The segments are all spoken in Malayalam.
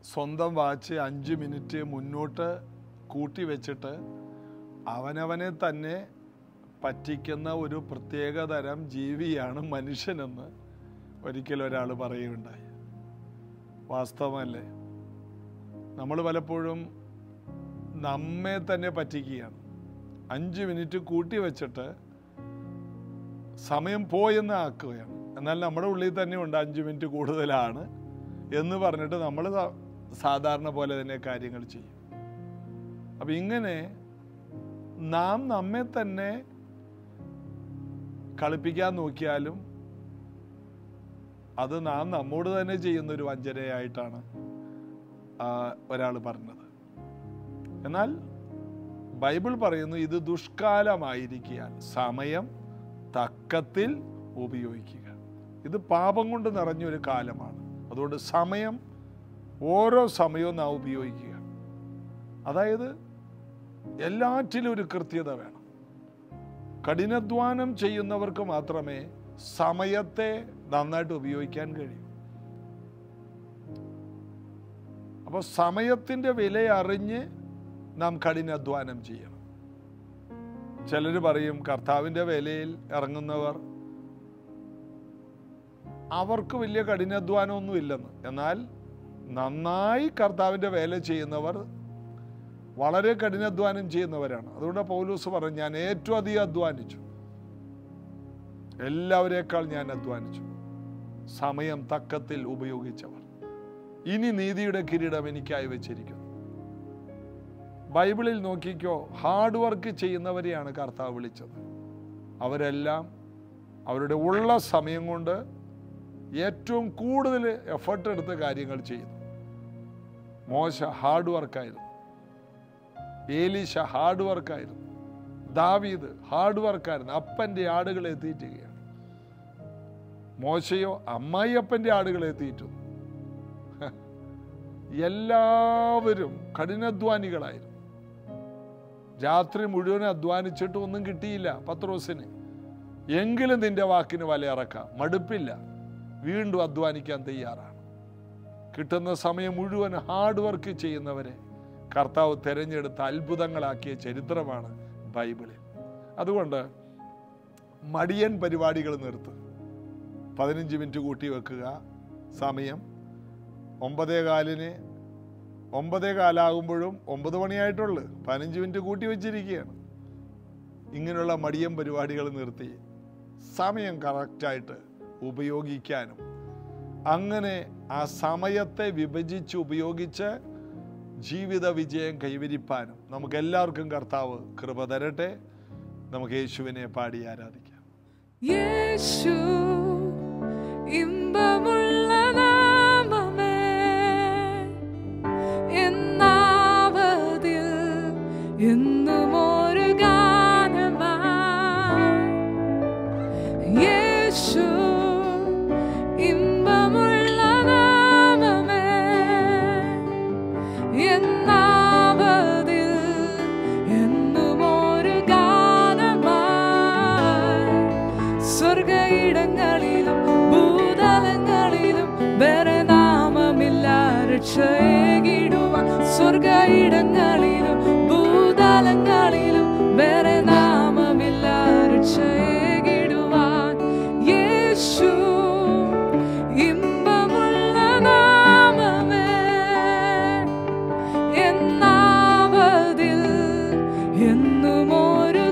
സ്വന്തം വാച്ച് അഞ്ച് മിനിറ്റ് മുന്നോട്ട് കൂട്ടി വെച്ചിട്ട് അവനവനെ തന്നെ പറ്റിക്കുന്ന ഒരു പ്രത്യേകതരം ജീവിയാണ് മനുഷ്യനെന്ന് ഒരിക്കൽ ഒരാൾ പറയുകയുണ്ടായി വാസ്തവമല്ലേ നമ്മൾ പലപ്പോഴും നമ്മെ തന്നെ പറ്റിക്കുകയാണ് അഞ്ച് മിനിറ്റ് കൂട്ടി വെച്ചിട്ട് സമയം പോയെന്ന് ആക്കുകയാണ് എന്നാൽ നമ്മുടെ ഉള്ളിൽ തന്നെ ഉണ്ട് അഞ്ച് മിനിറ്റ് കൂടുതലാണ് എന്ന് പറഞ്ഞിട്ട് നമ്മൾ സാധാരണ പോലെ തന്നെ കാര്യങ്ങൾ ചെയ്യും അപ്പം ഇങ്ങനെ നാം നമ്മെ തന്നെ കളിപ്പിക്കാൻ നോക്കിയാലും അത് നാം നമ്മോട് തന്നെ ചെയ്യുന്ന ഒരു വഞ്ചനയായിട്ടാണ് ഒരാൾ പറഞ്ഞത് എന്നാൽ ബൈബിൾ പറയുന്നു ഇത് ദുഷ്കാലമായിരിക്കാൻ സമയം തക്കത്തിൽ ഉപയോഗിക്കുക ഇത് പാപം കൊണ്ട് നിറഞ്ഞൊരു കാലമാണ് അതുകൊണ്ട് സമയം ഓരോ സമയവും നാം ഉപയോഗിക്കുക അതായത് എല്ലാറ്റിലും ഒരു കൃത്യത വേണം കഠിനാധ്വാനം ചെയ്യുന്നവർക്ക് മാത്രമേ സമയത്തെ നന്നായിട്ട് ഉപയോഗിക്കാൻ കഴിയൂ അപ്പോൾ സമയത്തിൻ്റെ വില അറിഞ്ഞ് നാം കഠിനാധ്വാനം ചെയ്യണം ചിലർ പറയും കർത്താവിൻ്റെ വിലയിൽ ഇറങ്ങുന്നവർ അവർക്ക് വലിയ കഠിനാധ്വാനമൊന്നും ഇല്ലെന്ന് എന്നാൽ നന്നായി കർത്താവിൻ്റെ വേല ചെയ്യുന്നവർ വളരെ കഠിനാധ്വാനം ചെയ്യുന്നവരാണ് അതുകൊണ്ട് പൗലൂസ് പറഞ്ഞു ഞാൻ ഏറ്റവും അധികം അധ്വാനിച്ചു എല്ലാവരേക്കാൾ ഞാൻ അധ്വാനിച്ചു സമയം തക്കത്തിൽ ഉപയോഗിച്ചവർ ഇനി നീതിയുടെ കിരീടം എനിക്കായി വെച്ചിരിക്കുന്നു ബൈബിളിൽ നോക്കിക്കോ ഹാർഡ് വർക്ക് ചെയ്യുന്നവരെയാണ് കർത്താവ് വിളിച്ചത് അവരെല്ലാം അവരുടെ ഉള്ള സമയം കൊണ്ട് ഏറ്റവും കൂടുതൽ എഫർട്ട് എടുത്ത് കാര്യങ്ങൾ ചെയ്യുന്നു മോശ ഹാർഡ് വർക്കായിരുന്നു ഏലീശ ഹാർഡ് വർക്കായിരുന്നു ദാവീദ് ഹാർഡ് വർക്കായിരുന്നു അപ്പൻ്റെ ആടുകളെ തീറ്റുകയാണ് മോശയോ അമ്മായിയപ്പൻ്റെ ആടുകളെ തീറ്റുന്നു എല്ലാവരും കഠിനാധ്വാനികളായിരുന്നു രാത്രി മുഴുവൻ അധ്വാനിച്ചിട്ട് ഒന്നും കിട്ടിയില്ല പത്രോസിന് എങ്കിലും നിന്റെ വാക്കിന് വലയിറക്കാം മടുപ്പില്ല വീണ്ടും അധ്വാനിക്കാൻ തയ്യാറാണ് കിട്ടുന്ന സമയം മുഴുവൻ ഹാർഡ് വർക്ക് ചെയ്യുന്നവരെ കർത്താവ് തിരഞ്ഞെടുത്ത അത്ഭുതങ്ങളാക്കിയ ചരിത്രമാണ് ബൈബിളിൽ അതുകൊണ്ട് മടിയൻ പരിപാടികൾ നിർത്ത് പതിനഞ്ച് മിനിറ്റ് കൂട്ടി വെക്കുക സമയം ഒമ്പതേ കാലിന് ഒമ്പതേ കാലാകുമ്പോഴും ഒമ്പത് മണിയായിട്ടുള്ളു പതിനഞ്ച് മിനിറ്റ് കൂട്ടി വെച്ചിരിക്കുകയാണ് ഇങ്ങനെയുള്ള മടിയൻ പരിപാടികൾ നിർത്തി സമയം കറക്റ്റായിട്ട് ഉപയോഗിക്കാനും അങ്ങനെ ആ സമയത്തെ വിഭജിച്ച് ഉപയോഗിച്ച് ജീവിത വിജയം കൈവരിപ്പാനും നമുക്ക് എല്ലാവർക്കും കർത്താവ് കൃപ തരട്ടെ നമുക്ക് യേശുവിനെ പാടി ആരാധിക്കാം യേശു ഇമ്പമുള്ള നാമമേ എന്നാവതിൽ എന്നും ഒരു ഗാനമാ യേശു ഇമ്പമുള്ള നാമമേ എന്നാവതിൽ എന്നും ഒരു ഗാനമായി സ്വർഗയിടങ്ങളിലും ഭൂതലങ്ങളിലും വേറെ നാമമില്ല രക്ഷയേകിടുവാൻ സ്വർഗയിടങ്ങളിലും ഭൂതലങ്ങളിലും വേറെ നാമമില്ല രക്ഷയേകിടുവാൻ യേശു ഇമ്പമുള്ള നാമമേ എന്നാവതിൽ എന്നും ഒരു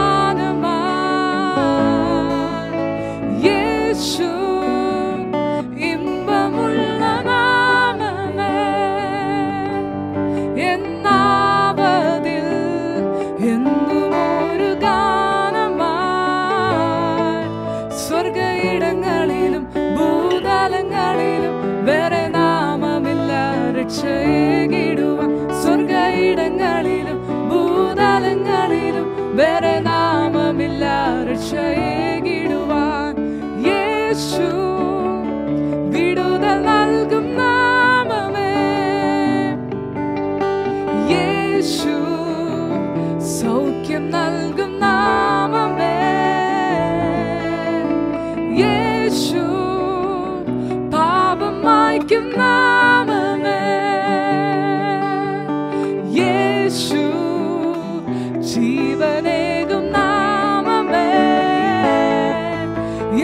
ഗാനമായി യേശു ഇമ്പമുള്ള നാമമേ എന്നാവതിൽ എന്നും ഒരു ഗാനമായി സ്വർഗയിടങ്ങളിലും ഭൂതലങ്ങളിലും വേറെ നാമമില്ല രക്ഷയേകിടുവാൻ സ്വർഗയിടങ്ങളിലും ഭൂതലങ്ങളിലും വേറെ നാമമില്ല രക്ഷയേകിടുവാൻ യേശു വിടുതൽ നൽകും നാമമേ യേശു സൗഖ്യം നൽകും നാമമേ യേശു പാപം മായ്ക്കും നാമമേ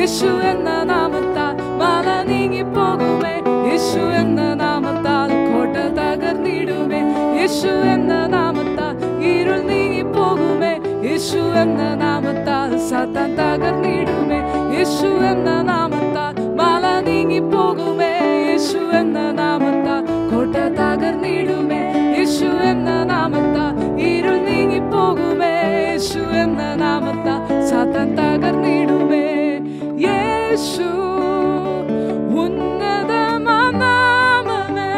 യേശു എന്ന നാമത്താൽ മല നീങ്ങി പോകുമേ യേശു എന്ന നാമത്താൽ കോട്ട തകർന്നിടുമേ യേശു എന്ന നാമത്താൽ ഇരുൾ നീങ്ങി പോകുമേ യേശു എന്ന നാമത്താൽ സാത്താൻ തകർന്നിടുമേ യേശു എന്ന നാമത്താൽ മല നീങ്ങി പോകുമേ യേശു എന്ന നാമത്താൽ കോട്ട തകർന്നിടുമേ യേശു എന്ന നാമത്താൽ ഇരുൾ നീങ്ങി പോകുമേ യേശു എന്ന നാമത്താൽ സാത്താൻ തകർന്നിടുമേ യേശു ഉന്നതമാം നാമമേ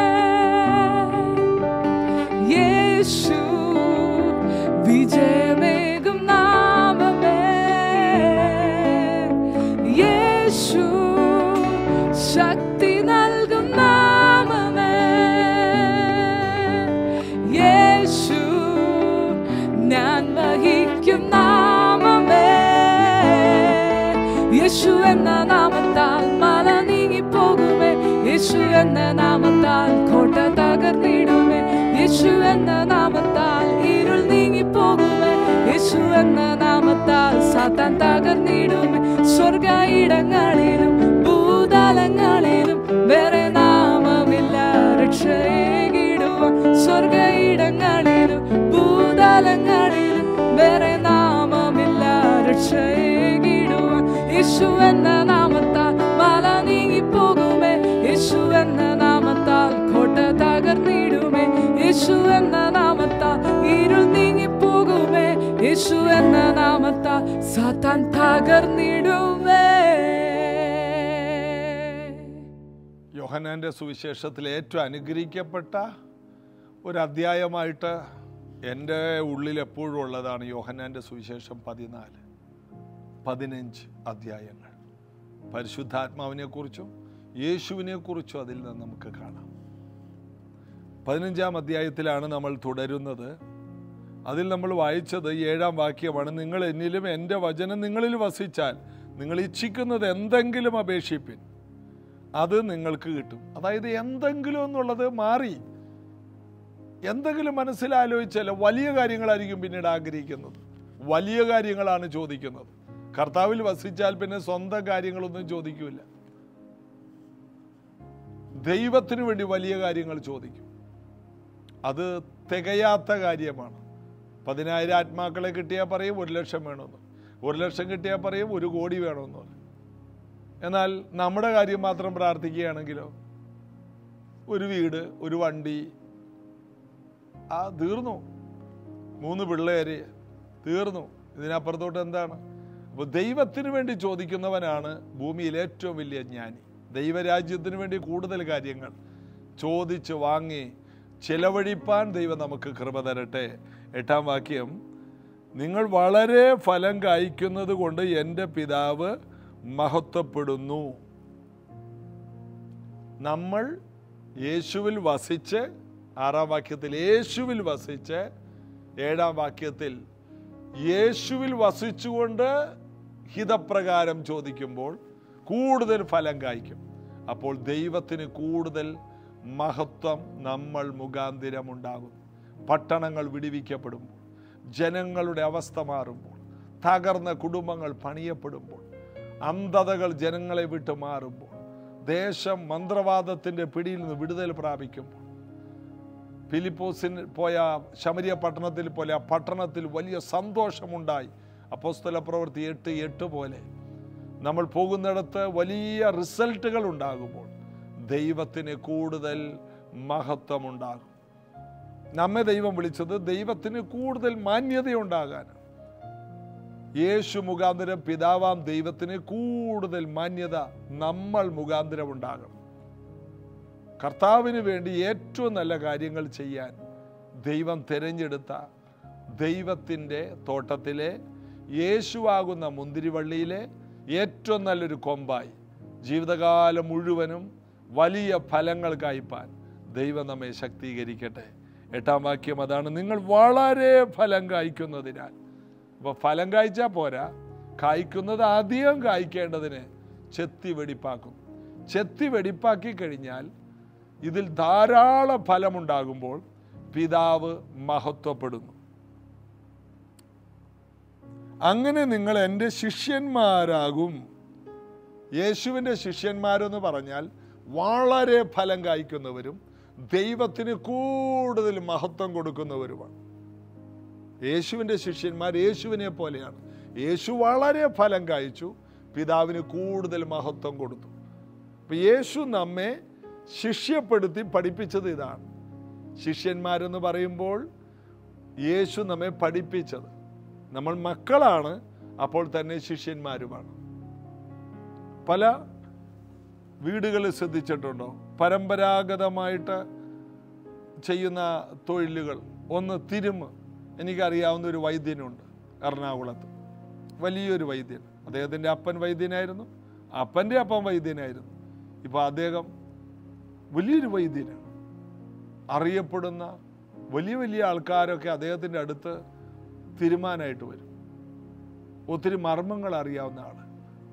യേശു വിജയമേകും നാമമേ യേശു ശക്തി നൽകും നാമമേ യേശു ഞാൻ വഹിക്കും നാമമേ യേശു എന്ന നാമത്താൽ മല നീങ്ങി പോകുമേ യേശു എന്ന നാമത്താൽ കോട്ട തകർന്നിടുമേ യേശു എന്ന നാമത്താൽ ഇരുൾ നീങ്ങി പോകുമേ യേശു എന്ന നാമത്താൽ സാത്താൻ തകർന്നിടുമേ സ്വർഗ ഇടങ്ങളിലും ഭൂതലങ്ങളിലും വേറെ നാമമില്ല രക്ഷയേകിടുവാൻ സ്വർഗ ഇടങ്ങളിലും ഭൂതലങ്ങളിലും വേറെ നാമമില്ല രക്ഷയേകിടുവാൻ യേശു എന്ന നാമത്താൽ മല നീങ്ങി പോകുമേ യേശു എന്ന നാമത്താൽ കോട്ട തകർന്നിടുമേ യേശു എന്ന നാമത്താൽ ഇരുൾ നീങ്ങി പോകുമേ യേശു എന്ന നാമത്താൽ സാത്താൻ തകർന്നിടുമേ യോഹനാൻ്റെ സുവിശേഷത്തിൽ ഏറ്റവും അനുഗ്രഹിക്കപ്പെട്ട ഒരു അധ്യായമായിട്ട് എൻ്റെ ഉള്ളിൽ എപ്പോഴും ഉള്ളതാണ് യോഹനാൻ്റെ സുവിശേഷം പതിനാല് പതിനഞ്ച് അധ്യായങ്ങൾ പരിശുദ്ധാത്മാവിനെക്കുറിച്ചും യേശുവിനെക്കുറിച്ചും അതിൽ നിന്ന് നമുക്ക് കാണാം പതിനഞ്ചാം അധ്യായത്തിലാണ് നമ്മൾ തുടരുന്നത് അതിൽ നമ്മൾ വായിച്ചത് ഏഴാം വാക്യമാണ് നിങ്ങൾ എന്നിലും എൻ്റെ വചനം നിങ്ങളിൽ വസിച്ചാൽ നിങ്ങൾ ഇച്ഛിക്കുന്നത് എന്തെങ്കിലും അപേക്ഷിപ്പിൻ അത് നിങ്ങൾക്ക് കിട്ടും അതായത് എന്തെങ്കിലും എന്നുള്ളത് മാറി എന്തെങ്കിലും മനസ്സിലാലോചിച്ചാൽ വലിയ കാര്യങ്ങളായിരിക്കും പിന്നീട് ആഗ്രഹിക്കുന്നത് വലിയ കാര്യങ്ങളാണ് ചോദിക്കുന്നത് കർത്താവിൽ വസിച്ചാൽ പിന്നെ സ്വന്തം കാര്യങ്ങളൊന്നും ചോദിക്കൂല ദൈവത്തിനു വേണ്ടി വലിയ കാര്യങ്ങൾ ചോദിക്കും അത് തികയാത്ത കാര്യമാണ് പതിനായിരം ആത്മാക്കളെ കിട്ടിയാൽ പറയും ഒരു ലക്ഷം വേണമെന്ന് ഒരു ലക്ഷം കിട്ടിയാൽ പറയും ഒരു കോടി വേണമെന്ന് പറയും എന്നാൽ നമ്മുടെ കാര്യം മാത്രം പ്രാർത്ഥിക്കുകയാണെങ്കിലോ ഒരു വീട് ഒരു വണ്ടി ആ തീർന്നു മൂന്ന് പിള്ളേര് തീർന്നു ഇതിനപ്പുറത്തോട്ട് എന്താണ് അപ്പോൾ ദൈവത്തിന് വേണ്ടി ചോദിക്കുന്നവനാണ് ഭൂമിയിൽ ഏറ്റവും വലിയ ജ്ഞാനി ദൈവരാജ്യത്തിന് വേണ്ടി കൂടുതൽ കാര്യങ്ങൾ ചോദിച്ച് വാങ്ങി ചിലവഴിപ്പാൻ ദൈവം നമുക്ക് കൃപ തരട്ടെ എട്ടാം വാക്യം നിങ്ങൾ വളരെ ഫലം കായ്ക്കുന്നത് കൊണ്ട് എൻ്റെ പിതാവ് മഹത്വപ്പെടുന്നു നമ്മൾ യേശുവിൽ വസിച്ച് ആറാം വാക്യത്തിൽ യേശുവിൽ വസിച്ച് ഏഴാം വാക്യത്തിൽ യേശുവിൽ വസിച്ചുകൊണ്ട് ഹിതപ്രകാരം ചോദിക്കുമ്പോൾ കൂടുതൽ ഫലം കായ്ക്കും അപ്പോൾ ദൈവത്തിന് കൂടുതൽ മഹത്വം നമ്മൾ മുഖാന്തിരം ഉണ്ടാകും പട്ടണങ്ങൾ വിടിവിക്കപ്പെടുമ്പോൾ ജനങ്ങളുടെ അവസ്ഥ മാറുമ്പോൾ തകർന്ന കുടുംബങ്ങൾ പണിയപ്പെടുമ്പോൾ അന്ധതകൾ ജനങ്ങളെ വിട്ട് മാറുമ്പോൾ ദേശം മന്ത്രവാദത്തിൻ്റെ പിടിയിൽ നിന്ന് വിടുതൽ പ്രാപിക്കുമ്പോൾ ഫിലിപ്പോസിന് പോയ ശമരിയ പട്ടണത്തിൽ പോലെ ആ പട്ടണത്തിൽ വലിയ സന്തോഷമുണ്ടായി അപ്പോസ്തല പ്രവൃത്തി എട്ട് എട്ട് പോലെ നമ്മൾ പോകുന്നിടത്ത് വലിയ റിസൾട്ടുകൾ ഉണ്ടാകുമ്പോൾ ദൈവത്തിന് കൂടുതൽ മഹത്വമുണ്ടാകും നമ്മെ ദൈവം വിളിച്ചത് ദൈവത്തിന് കൂടുതൽ മാന്യതയുണ്ടാകാനാണ് യേശു മുഖാന്തരം പിതാവാം ദൈവത്തിന് കൂടുതൽ മാന്യത നമ്മൾ മുഖാന്തരം ഉണ്ടാകണം കർത്താവിന് വേണ്ടി ഏറ്റവും നല്ല കാര്യങ്ങൾ ചെയ്യാൻ ദൈവം തിരഞ്ഞെടുത്ത ദൈവത്തിൻ്റെ തോട്ടത്തിലെ യേശുവാകുന്ന മുന്തിരിവള്ളിയിലെ ഏറ്റവും നല്ലൊരു കൊമ്പായി ജീവിതകാലം മുഴുവനും വലിയ ഫലങ്ങൾ കായ്പാൻ ദൈവം നമ്മെ ശക്തീകരിക്കട്ടെ എട്ടാം വാക്യം അതാണ് നിങ്ങൾ വളരെ ഫലം കായ്ക്കുന്നതിനാൽ അപ്പോൾ ഫലം കായ്ച്ചാൽ പോരാ കായ്ക്കുന്നത് അധികം കായ്ക്കേണ്ടതിന് ചെത്തി വെടിപ്പാക്കും ചെത്തി വെടിപ്പാക്കി കഴിഞ്ഞാൽ ഇതിൽ ധാരാളം ഫലമുണ്ടാകുമ്പോൾ പിതാവ് മഹത്വപ്പെടുന്നു അങ്ങനെ നിങ്ങൾ എൻ്റെ ശിഷ്യന്മാരാകും യേശുവിൻ്റെ ശിഷ്യന്മാരെന്ന് പറഞ്ഞാൽ വളരെ ഫലം കായ്ക്കുന്നവരും ദൈവത്തിന് കൂടുതൽ മഹത്വം കൊടുക്കുന്നവരുമാണ് യേശുവിൻ്റെ ശിഷ്യന്മാർ യേശുവിനെ പോലെയാണ് യേശു വളരെ ഫലം കായ്ച്ചു പിതാവിന് കൂടുതൽ മഹത്വം കൊടുത്തു അപ്പൊ യേശു നമ്മെ ശിഷ്യപ്പെടുത്തി പഠിപ്പിച്ചത് ഇതാണ് ശിഷ്യന്മാരെന്ന് പറയുമ്പോൾ യേശു നമ്മെ പഠിപ്പിച്ചത് നമ്മൾ മക്കളാണ് അപ്പോൾ തന്നെ ശിഷ്യന്മാരുമാണ് പല വീടുകളിൽ ശ്രദ്ധിച്ചിട്ടുണ്ടോ പരമ്പരാഗതമായിട്ട് ചെയ്യുന്ന തൊഴിലുകൾ ഒന്ന് തിരുമ് എനിക്കറിയാവുന്ന ഒരു വൈദ്യനുണ്ട് എറണാകുളത്ത് വലിയൊരു വൈദ്യൻ അദ്ദേഹത്തിൻ്റെ അപ്പൻ വൈദ്യനായിരുന്നു അപ്പൻ്റെ അപ്പൻ വൈദ്യനായിരുന്നു ഇപ്പോൾ അദ്ദേഹം വലിയൊരു വൈദ്യനാണ് അറിയപ്പെടുന്ന വലിയ വലിയ ആൾക്കാരൊക്കെ അദ്ദേഹത്തിൻ്റെ അടുത്ത് തിരുമാനായിട്ട് വരും ഒത്തിരി മർമ്മങ്ങൾ അറിയാവുന്ന ആള്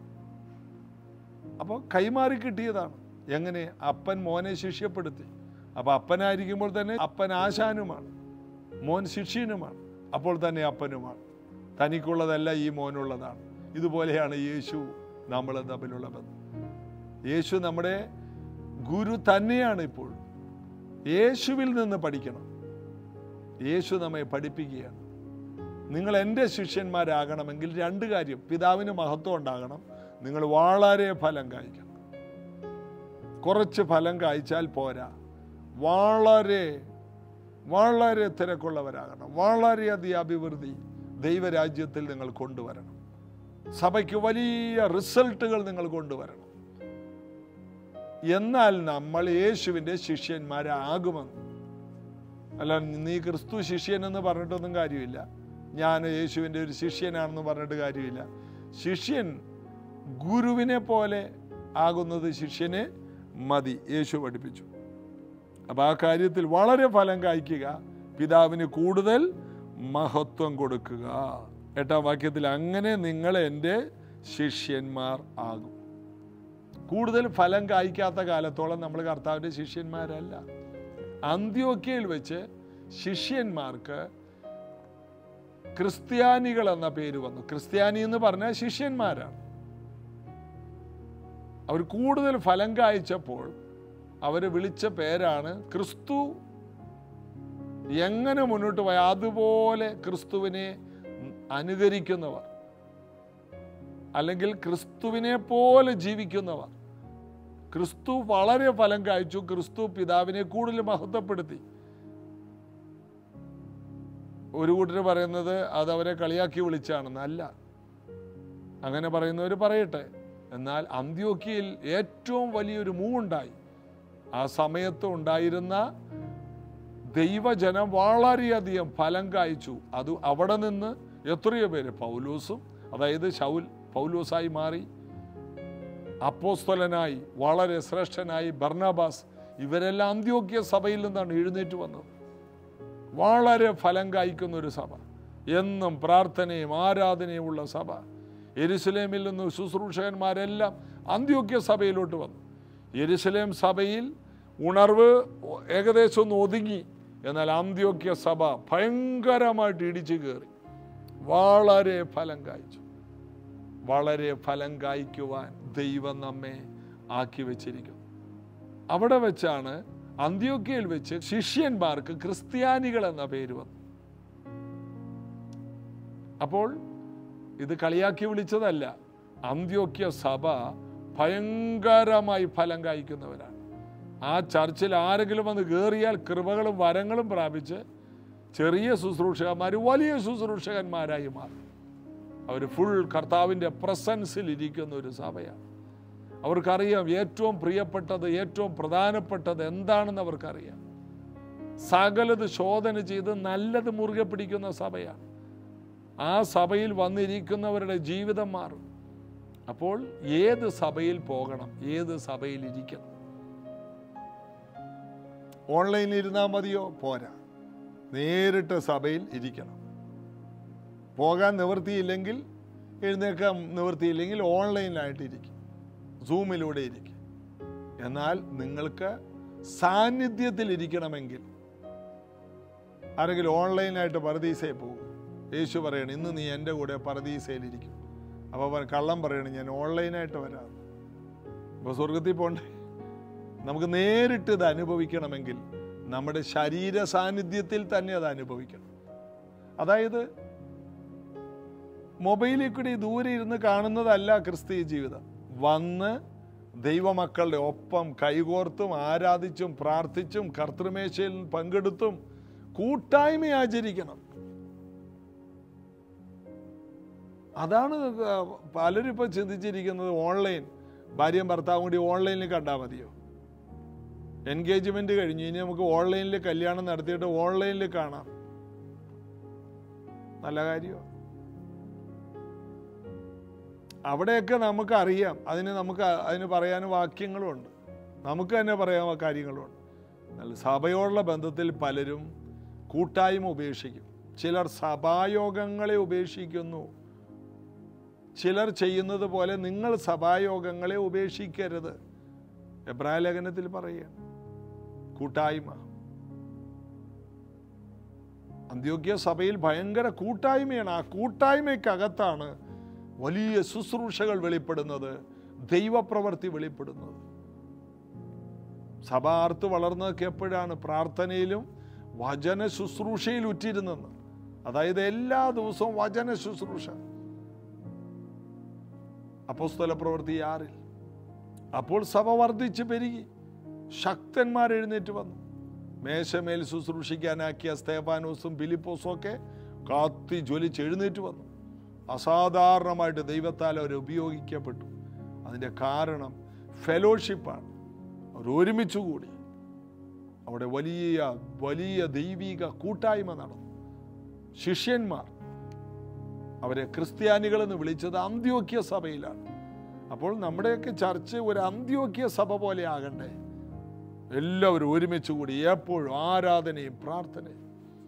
അപ്പോൾ കൈമാറി കിട്ടിയതാണ് എങ്ങനെ അപ്പൻ മോനെ ശിഷ്യപ്പെടുത്തി അപ്പോൾ അപ്പനായിരിക്കുമ്പോൾ തന്നെ അപ്പൻ ആശാനുമാണ് മോൻ ശിഷ്യനുമാണ് അപ്പോൾ തന്നെ അപ്പനുമാണ് തനിക്കുള്ളതല്ല ഈ മോനുള്ളതാണ് ഇതുപോലെയാണ് യേശു നമ്മൾ തമ്മിലുള്ള ബന്ധം യേശു നമ്മുടെ ഗുരു തന്നെയാണ് ഇപ്പോൾ യേശുവിൽ നിന്ന് പഠിക്കണം യേശു നമ്മെ പഠിപ്പിക്കുകയാണ് നിങ്ങൾ എൻ്റെ ശിഷ്യന്മാരാകണമെങ്കിൽ രണ്ട് കാര്യം പിതാവിന് മഹത്വം ഉണ്ടാകണം നിങ്ങൾ വളരെ ഫലം കായ്ക്കണം കുറച്ച് ഫലം കായ്ച്ചാൽ പോരാ വളരെ വളരെ തിരക്കുള്ളവരാകണം വളരെയധികം അഭിവൃദ്ധി ദൈവരാജ്യത്തിൽ നിങ്ങൾ കൊണ്ടുവരണം സഭയ്ക്ക് വലിയ റിസൾട്ടുകൾ നിങ്ങൾ കൊണ്ടുവരണം എന്നാൽ നമ്മൾ യേശുവിൻ്റെ ശിഷ്യന്മാരാകുമെന്ന് അല്ല നീ ക്രിസ്തു ശിഷ്യൻ എന്ന് പറഞ്ഞിട്ടൊന്നും കാര്യമില്ല ഞാൻ യേശുവിൻ്റെ ഒരു ശിഷ്യനാണെന്ന് പറഞ്ഞിട്ട് കാര്യമില്ല ശിഷ്യൻ ഗുരുവിനെ പോലെ ആകുന്നത് ശിഷ്യനെ മതി യേശു പഠിപ്പിച്ചു അപ്പം ആ കാര്യത്തിൽ വളരെ ഫലം കായ്ക്കുക പിതാവിന് കൂടുതൽ മഹത്വം കൊടുക്കുക എട്ടാം വാക്യത്തിൽ അങ്ങനെ നിങ്ങൾ എൻ്റെ ശിഷ്യന്മാർ ആകും കൂടുതൽ ഫലം കായ്ക്കാത്ത കാലത്തോളം നമ്മൾ കർത്താവിൻ്റെ ശിഷ്യന്മാരല്ല അന്ത്യോക്യയിൽ വെച്ച് ശിഷ്യന്മാർക്ക് ക്രിസ്ത്യാനികൾ എന്ന പേര് വന്നു ക്രിസ്ത്യാനി എന്ന് പറഞ്ഞാൽ ശിഷ്യന്മാരാണ് അവർ കൂടുതൽ ഫലം കായ്ച്ചപ്പോൾ അവർ വിളിച്ച പേരാണ് ക്രിസ്തു എങ്ങനെ മുന്നോട്ട് പോയ അതുപോലെ ക്രിസ്തുവിനെ അനുകരിക്കുന്നവർ അല്ലെങ്കിൽ ക്രിസ്തുവിനെ പോലെ ജീവിക്കുന്നവർ ക്രിസ്തു വളരെ ഫലം കായ്ച്ചു ക്രിസ്തു പിതാവിനെ കൂടുതൽ മഹത്വപ്പെടുത്തി ഒരു കൂട്ടർ പറയുന്നത് അത് അവരെ കളിയാക്കി വിളിച്ചാണെന്ന് അല്ല അങ്ങനെ പറയുന്നവർ പറയട്ടെ എന്നാൽ അന്ത്യോക്കിയിൽ ഏറ്റവും വലിയൊരു മൂവുണ്ടായി ആ സമയത്ത് ഉണ്ടായിരുന്ന ദൈവജനം വളരെയധികം ഫലം കായ്ച്ചു അത് അവിടെ നിന്ന് എത്രയോ പേര് പൗലൂസും അതായത് ശൗൽ പൗലൂസായി മാറി അപ്പോസ്തലനായി വളരെ ശ്രേഷ്ഠനായി ബർണബാസ് ഇവരെല്ലാം അന്ത്യോക്യ സഭയിൽ നിന്നാണ് എഴുന്നേറ്റ് വന്നത് വളരെ ഫലം കായ്ക്കുന്ന ഒരു സഭ എന്നും പ്രാർത്ഥനയും ആരാധനയും ഉള്ള സഭ എരുസലേമിൽ നിന്ന് ശുശ്രൂഷകന്മാരെല്ലാം അന്ത്യോക്യ സഭയിലോട്ട് വന്നു എരുസലേം സഭയിൽ ഉണർവ് ഏകദേശം ഒന്ന് ഒതുങ്ങി എന്നാൽ അന്ത്യോക്യ സഭ ഭയങ്കരമായിട്ട് ഇടിച്ചു കയറി വളരെ ഫലം കായ്ച്ചു വളരെ ഫലം കായ്ക്കുവാൻ ദൈവം നമ്മെ ആക്കി വെച്ചിരിക്കുന്നു അവിടെ വെച്ചാണ് അന്ത്യോക്യയിൽ വെച്ച് ശിഷ്യന്മാർക്ക് ക്രിസ്ത്യാനികൾ എന്ന പേര് വന്നു അപ്പോൾ ഇത് കളിയാക്കി വിളിച്ചതല്ല അന്ത്യോക്യ സഭ ഭയങ്കരമായി ഫലം കായ്ക്കുന്നവരാണ് ആ ചർച്ചിൽ ആരെങ്കിലും വന്ന് കയറിയാൽ കൃപകളും വരങ്ങളും പ്രാപിച്ച് ചെറിയ ശുശ്രൂഷകന്മാർ വലിയ ശുശ്രൂഷകന്മാരായി മാറും അവർ ഫുൾ കർത്താവിൻ്റെ പ്രസൻസിൽ ഇരിക്കുന്ന ഒരു സഭയാണ് അവർക്കറിയാം ഏറ്റവും പ്രിയപ്പെട്ടത് ഏറ്റവും പ്രധാനപ്പെട്ടത് എന്താണെന്ന് അവർക്കറിയാം സകലത് ശോധന ചെയ്ത് നല്ലത് മുറുകെ പിടിക്കുന്ന സഭയാണ് ആ സഭയിൽ വന്നിരിക്കുന്നവരുടെ ജീവിതം മാറും അപ്പോൾ ഏത് സഭയിൽ പോകണം ഏത് സഭയിൽ ഇരിക്കണം ഓൺലൈനിൽ ഇരുന്നാൽ മതിയോ പോരാ നേരിട്ട് സഭയിൽ ഇരിക്കണം പോകാൻ നിവൃത്തിയില്ലെങ്കിൽ എഴുന്നേക്കാൻ നിവൃത്തിയില്ലെങ്കിൽ ഓൺലൈനിലായിട്ട് ഇരിക്കും സൂമിലൂടെ ഇരിക്കും എന്നാൽ നിങ്ങൾക്ക് സാന്നിധ്യത്തിൽ ഇരിക്കണമെങ്കിൽ ആരെങ്കിലും ഓൺലൈനായിട്ട് പരദീസയിൽ പോകും യേശു പറയണം ഇന്ന് നീ എൻ്റെ കൂടെ പരദീസയിലിരിക്കും അപ്പോൾ കള്ളം പറയണം ഞാൻ ഓൺലൈനായിട്ട് വരാം അപ്പോൾ സ്വർഗത്തിൽ പോണ്ടേ നമുക്ക് നേരിട്ട് ഇത് അനുഭവിക്കണമെങ്കിൽ നമ്മുടെ ശരീര സാന്നിധ്യത്തിൽ തന്നെ അത് അനുഭവിക്കണം അതായത് മൊബൈലിൽ കൂടി ദൂരെ ഇരുന്ന് കാണുന്നതല്ല ക്രിസ്തീയ ജീവിതം വന്ന് ദൈവമക്കളുടെ ഒപ്പം കൈകോർത്തും ആരാധിച്ചും പ്രാർത്ഥിച്ചും കർത്തൃമേശയിൽ പങ്കെടുത്തും കൂട്ടായ്മ ആചരിക്കണം അതാണ് പലരും ഇപ്പോൾ ചിന്തിച്ചിരിക്കുന്നത് ഓൺലൈൻ ഭാര്യയും ഭർത്താവും കൂടി ഓൺലൈനിൽ കണ്ടാൽ മതിയോ എൻഗേജ്മെന്റ് കഴിഞ്ഞു ഇനി നമുക്ക് ഓൺലൈനിൽ കല്യാണം നടത്തിയിട്ട് ഓൺലൈനിൽ കാണാം നല്ല കാര്യമാണ് അവിടെയൊക്കെ നമുക്ക് അറിയാം അതിന് നമുക്ക് അതിന് പറയാൻ വാക്യങ്ങളുമുണ്ട് നമുക്ക് തന്നെ പറയാൻ കാര്യങ്ങളുമുണ്ട് എന്നാൽ സഭയോടുള്ള ബന്ധത്തിൽ പലരും കൂട്ടായ്മ ഉപേക്ഷിക്കും ചിലർ സഭായോഗങ്ങളെ ഉപേക്ഷിക്കുന്നു ചിലർ ചെയ്യുന്നത് പോലെ നിങ്ങൾ സഭായോഗങ്ങളെ ഉപേക്ഷിക്കരുത് എബ്രായ ലേഖനത്തിൽ പറയുക കൂട്ടായ്മ അന്ത്യോക്യ സഭയിൽ ഭയങ്കര കൂട്ടായ്മയാണ് ആ കൂട്ടായ്മയ്ക്കകത്താണ് വലിയ ശുശ്രൂഷകൾ വെളിപ്പെടുന്നത് ദൈവപ്രവൃത്തി വെളിപ്പെടുന്നത് സഭ ആർത്ത് വളർന്നതൊക്കെ എപ്പോഴാണ് പ്രാർത്ഥനയിലും വചന ശുശ്രൂഷയിൽ ഉറ്റിരുന്നെന്ന് അതായത് എല്ലാ ദിവസവും വചന ശുശ്രൂഷ അപ്പോസ്തല പ്രവൃത്തി ആറിൽ അപ്പോൾ സഭ വർദ്ധിച്ചു പെരുകി ശക്തന്മാർ എഴുന്നേറ്റ് വന്നു മേശമേൽ ശുശ്രൂഷിക്കാനാക്കിയ സ്തേഫാനോസും ഫിലിപ്പോസും ഒക്കെ കാത്തി ജ്വലിച്ച് എഴുന്നേറ്റ് വന്നു അസാധാരണമായിട്ട് ദൈവത്താൽ അവർ ഉപയോഗിക്കപ്പെട്ടു അതിൻ്റെ കാരണം ഫെലോഷിപ്പാണ് അവർ ഒരുമിച്ച് കൂടി അവിടെ വലിയ വലിയ ദൈവിക കൂട്ടായ്മ നടന്നു ശിഷ്യന്മാർ അവരെ ക്രിസ്ത്യാനികൾ എന്ന് വിളിച്ചത് അന്ത്യോക്യ സഭയിലാണ് അപ്പോൾ നമ്മുടെയൊക്കെ ചർച്ച് ഒരു അന്ത്യോക്യ സഭ പോലെ ആകണ്ടേ എല്ലാവരും ഒരുമിച്ച് കൂടി എപ്പോഴും ആരാധനയും പ്രാർത്ഥനയും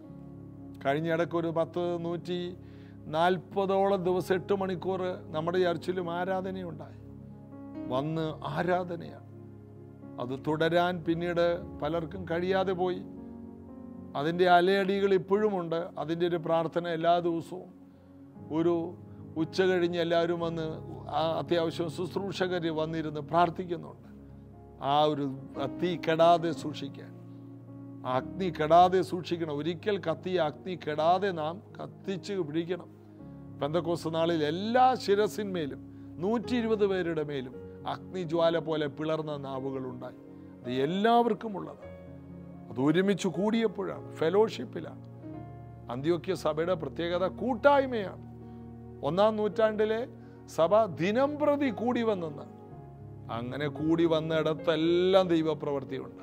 കഴിഞ്ഞ ഇടയ്ക്ക് ഒരു പത്ത് നൂറ്റി നാൽപ്പതോളം ദിവസം എട്ട് മണിക്കൂർ നമ്മുടെ ചർച്ചിലും ആരാധനയുണ്ടായി വന്ന് ആരാധനയാണ് അത് തുടരാൻ പിന്നീട് പലർക്കും കഴിയാതെ പോയി അതിൻ്റെ അലയടികൾ ഇപ്പോഴുമുണ്ട് അതിൻ്റെ ഒരു പ്രാർത്ഥന എല്ലാ ദിവസവും ഒരു ഉച്ച കഴിഞ്ഞ് എല്ലാവരും വന്ന് ആ അത്യാവശ്യം ശുശ്രൂഷകർ വന്നിരുന്ന് പ്രാർത്ഥിക്കുന്നുണ്ട് ആ ഒരു തീ കെടാതെ സൂക്ഷിക്കാൻ ആ അഗ്നി കെടാതെ സൂക്ഷിക്കണം ഒരിക്കൽ കത്തിയ അഗ്നി കെടാതെ നാം കത്തിച്ച് പിടിക്കണം പെന്തക്കോസ് നാളിൽ എല്ലാ ശിരസിന്മേലും നൂറ്റി ഇരുപത് പേരുടെ മേലും അഗ്നിജ്വാല പോലെ പിളർന്ന നാവുകളുണ്ടായി അത് എല്ലാവർക്കും ഉള്ളതാണ് അത് ഒരുമിച്ച് കൂടിയപ്പോഴാണ് ഫെലോഷിപ്പിലാണ് അന്ത്യോക്യ സഭയുടെ പ്രത്യേകത കൂട്ടായ്മയാണ് ഒന്നാം നൂറ്റാണ്ടിലെ സഭ ദിനം പ്രതി കൂടി വന്നെന്ന് അങ്ങനെ കൂടി വന്നിടത്തെല്ലാം ദൈവപ്രവൃത്തി ഉണ്ടായി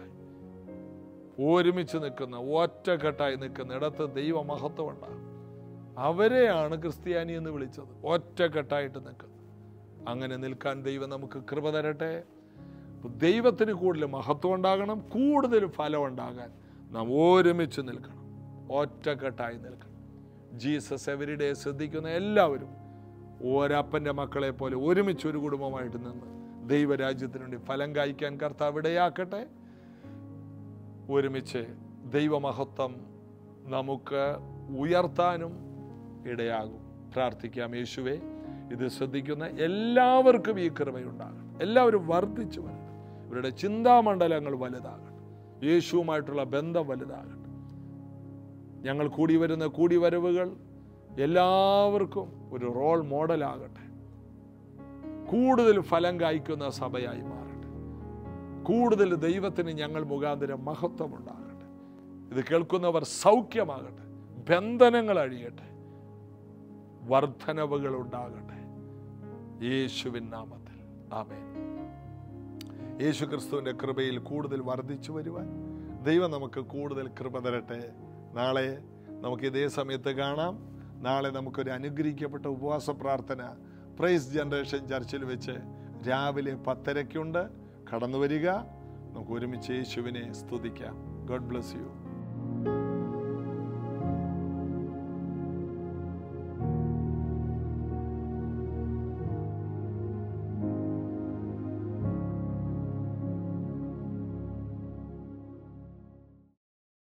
ഒരുമിച്ച് നിൽക്കുന്ന ഒറ്റക്കെട്ടായി നിൽക്കുന്ന ഇടത്ത് ദൈവമഹത്വം ഉണ്ടാകും അവരെയാണ് ക്രിസ്ത്യാനി എന്ന് വിളിച്ചത് ഒറ്റക്കെട്ടായിട്ട് നിൽക്കുന്നത് അങ്ങനെ നിൽക്കാൻ ദൈവം നമുക്ക് കൃപ തരട്ടെ ദൈവത്തിന് കൂടുതൽ മഹത്വം ഉണ്ടാകണം കൂടുതൽ ഫലം ഉണ്ടാകാൻ നാം ഒരുമിച്ച് നിൽക്കണം ഒറ്റക്കെട്ടായി നിൽക്കണം ജീസസ് എവരിഡേ ശ്രദ്ധിക്കുന്ന എല്ലാവരും ഒരപ്പൻ്റെ മക്കളെ പോലെ ഒരുമിച്ച് ഒരു കുടുംബമായിട്ട് നിന്ന് ദൈവരാജ്യത്തിന് വേണ്ടി ഫലം കായ്ക്കാൻ കർത്താവ് ഇടയാക്കട്ടെ ഒരുമിച്ച് ദൈവമഹത്വം നമുക്ക് ഉയർത്താനും ഇടയാകും പ്രാർത്ഥിക്കാം യേശുവെ ഇത് ശ്രദ്ധിക്കുന്ന എല്ലാവർക്കും ഈ കൃപയുണ്ടാകണം എല്ലാവരും വർദ്ധിച്ചു വരണം ഇവരുടെ ചിന്താമണ്ഡലങ്ങൾ വലുതാകണം യേശുവുമായിട്ടുള്ള ബന്ധം വലുതാകണം ഞങ്ങൾ കൂടി വരുന്ന കൂടിവരവുകൾ എല്ലാവർക്കും ഒരു റോൾ മോഡലാകട്ടെ കൂടുതൽ ഫലം കായ്ക്കുന്ന സഭയായി മാറട്ടെ കൂടുതൽ ദൈവത്തിന് ഞങ്ങൾ മുഖാന്തരം മഹത്വം ഉണ്ടാകട്ടെ ഇത് കേൾക്കുന്നവർ സൗഖ്യമാകട്ടെ ബന്ധനങ്ങൾ അഴിയട്ടെ വർധനവുകൾ ഉണ്ടാകട്ടെ യേശുവിൻ നാമത്തിൽ ആമേൻ യേശു ക്രിസ്തുവിൻ്റെ കൃപയിൽ കൂടുതൽ വർദ്ധിച്ചു വരുവാൻ ദൈവം നമുക്ക് കൂടുതൽ കൃപ തരട്ടെ നാളെ നമുക്ക് ഇതേ സമയത്ത് കാണാം നാളെ നമുക്കൊരു അനുഗ്രഹിക്കപ്പെട്ട ഉപവാസ പ്രാർത്ഥന പ്രൈസ് ജനറേഷൻ ചർച്ചിൽ വെച്ച് രാവിലെ പത്തരയ്ക്കുണ്ട് കടന്നു വരിക നമുക്ക് ഒരുമിച്ച് യേശുവിനെ സ്തുതിക്കാം ഗോഡ് ബ്ലസ് യു